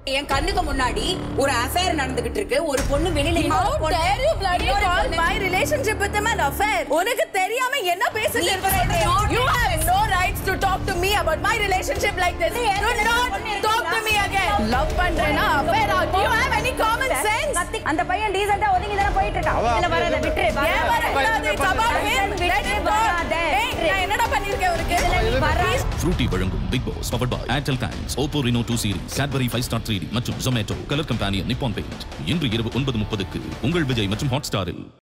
என் கண்ணுக்கு முன்னாடி ஒரு அஃபேர் நடந்துகிட்டு இருக்கு ஒரு பொண்ணு வெளியில How இன்னொரு பொண்ணு- dare you bloody இன்னொரு call பொண்ணு- my relationship with him an affair? உனக்கு தெரியாம என்ன பேசுறது நீ இப்ப ரெண்டு not You have no rights to talk to me about my relationship like this. நீ Do ஏற்கனவே not பொண்ணு talk to இருக்கீங்களா? me again. Love பண்றேனா affair ah? Do you have any common sense? அந்த பையன் டீசெண்டா ஒதுங்கி தானே போயிட்டு இருக்கான் இதுல வராத விட்டுரு ஏன் வரக்கூடாது? It's about him. Let him go. ஏய், நான் என்னடா பண்ணிருக்கேன் உனக்கு ஃப்ரூட்டி வழங்கும் Bigg Boss power by Airtel thanks Oppo Reno two series Cadbury Five Star three மற்றும் Zomato colour company Nippon Paint இன்று இரவு ஒன்பது முப்பதுக்கு உங்கள் விஜய் மற்றும் ஹாட் ஸ்டாரில்